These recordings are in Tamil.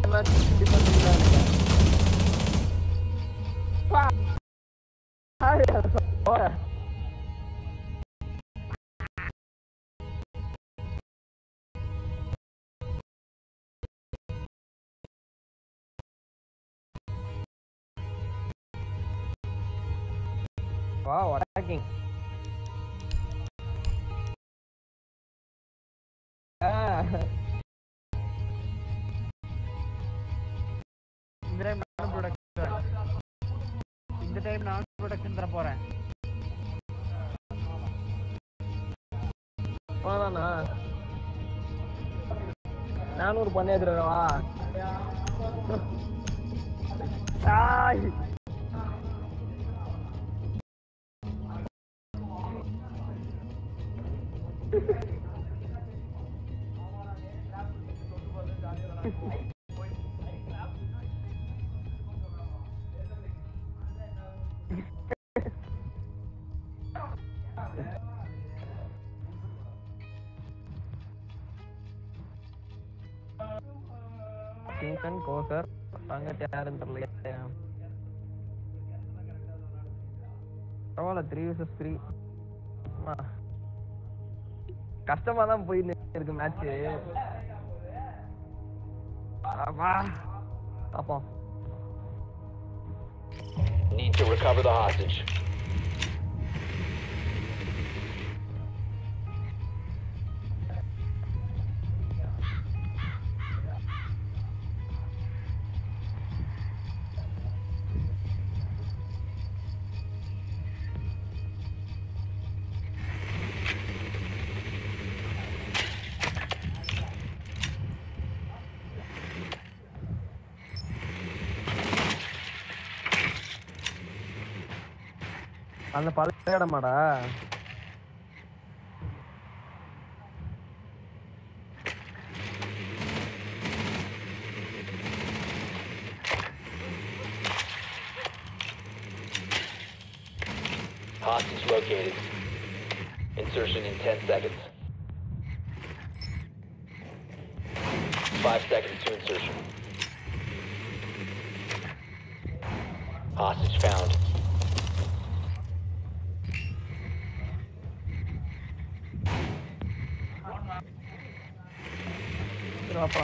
மேட்ச் டிஃபென்ஸ் இல்லை பா ஹாய் போறேன் Wow, attacking. Ah. இந்த டைம் நான் ப்ரொடக்ஷன் இந்த டைம் நான் ப்ரொடக்ஷன் தர போறேன் அவ்வளோதானா நானூறு பண்ணி எடுத்துருவா ஆய் சீசன் கோசர் தங்கச்சி யாருன்னு தெரியல பரவாயில்ல த்ரீ வர்சஸ் த்ரீ கஷ்டமா தான் போயின்னு இருக்கு மேட்ச் ஆமா பாப்போம் Need to recover the hostage. அந்த பழைய இடமாடா Hostage located. Insertion in 10 seconds. 5 seconds to insertion. Hostage found. சரி வாப்பா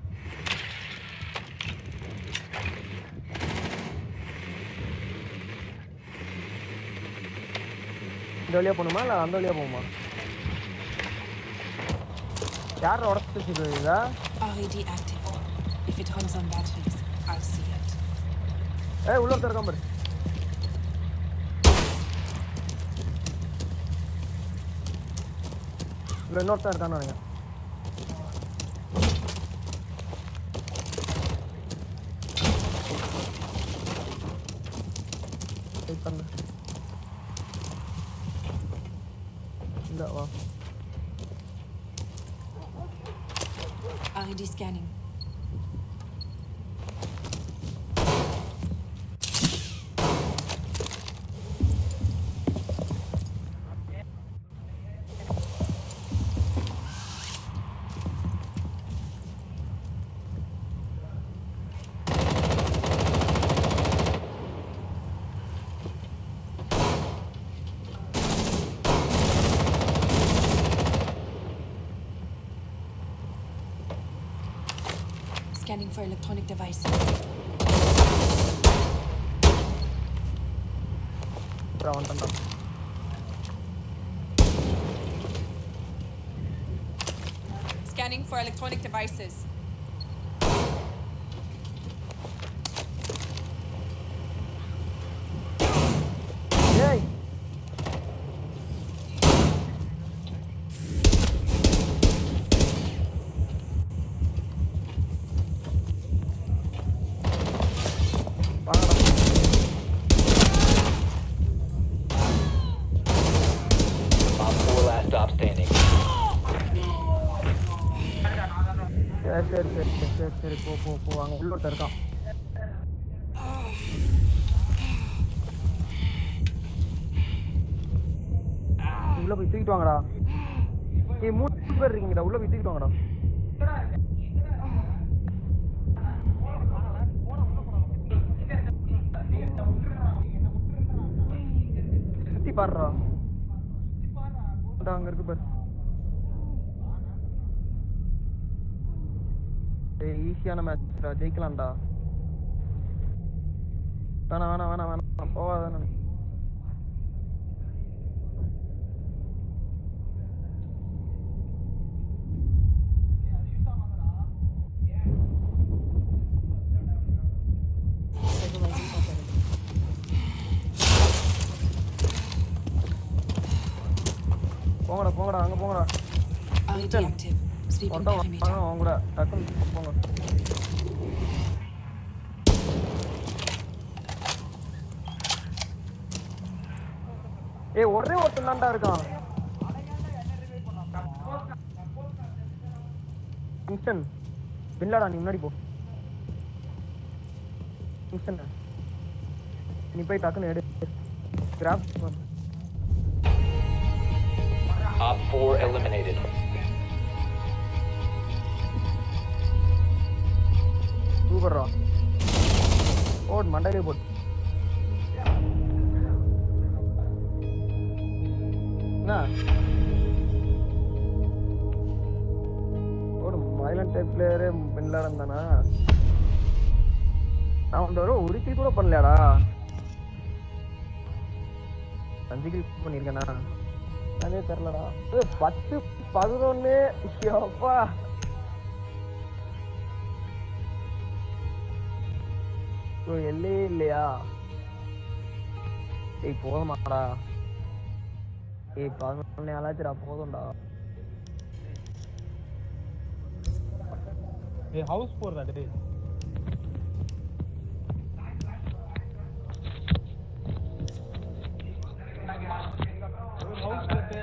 இந்த வழியா போகணுமா இல்லை அந்த வழியா போகுமா யார் உடச்சு வச்சுருக்கீங்களா RED active. If it runs on batteries, I'll see it. ஏய் உள்ள ஒருத்தர் இருக்கான் பாரு இல்லை இன்னொருத்தன் இருக்கான்னு நினைக்கிறேன் வெயிட் பண்ணு இந்த வா RED scanning. Scanning for electronic devices. அப்புறம் வந்துட்டான் Scanning for electronic devices. ஏய் வாங்கடா Op 4 last stop standing. சரி சரி சரி சரி சரி சரி போ போ போ அங்கே உள்ள ஒருத்தன் இருக்கான் உள்ள போய் தூக்கிட்டு வாங்கடா ஏய் மூணு பேர் இருக்கீங்கடா உள்ள போய் தூக்கிட்டு வாங்கடா பாடுறா அங்க இருக்கு பாரு ஏய் ஈஸியான மேட்ச்டா ஜெயிக்கலாம்டா வேணாம் வேணாம் வேணாம் வேணாம் போவாத நான் Stabilizing opening. போங்கடா போங்கடா அங்க போங்கடா RED active. Sweeping ஒருத்தன் வாங்க perimeter. அவங்க கூட டக்குன்னு போங்க ஏய் ஒரே ஒருத்தன் தான்டா இருக்கான் கிங்ஸ்டன் பின்லாடா நீ முன்னாடி போ கிங்ஸ்டன் நீ போய் டக்குன்னு எடு கிராப் Op 4 eliminated. சூப்பர்ரா ஓட் மண்டையிலே போட் என்ன ஒரு வயலண்ட் டைப் பிளேயரே பின்லாடன் தானா நான் இந்த தடவை ஒரு கில் கூட பண்ணலையாடா அஞ்சு கில் பண்ணியிருக்கேனா அதே தெரிலடா ஏய், பத்து பதினொன்னு அப்பா ப்ரோ எல்லையே இல்லையா ஏய் போதுமாடா ஏய் பதினொன்னே ஆளாச்சுடா போதும்டா ஏய் ஹவுஸ் போறதா டேய் ஹவுஸ் போட்டு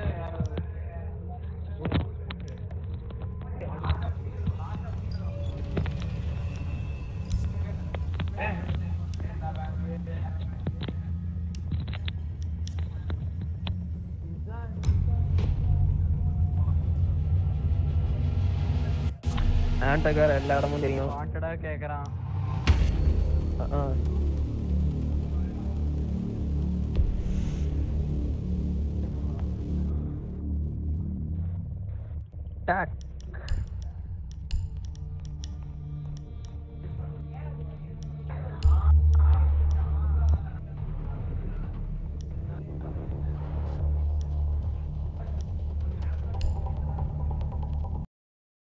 ஆண்டகார் எல்லா இடமும் தெரியும் வாண்டடா கேக்குறான் டேக்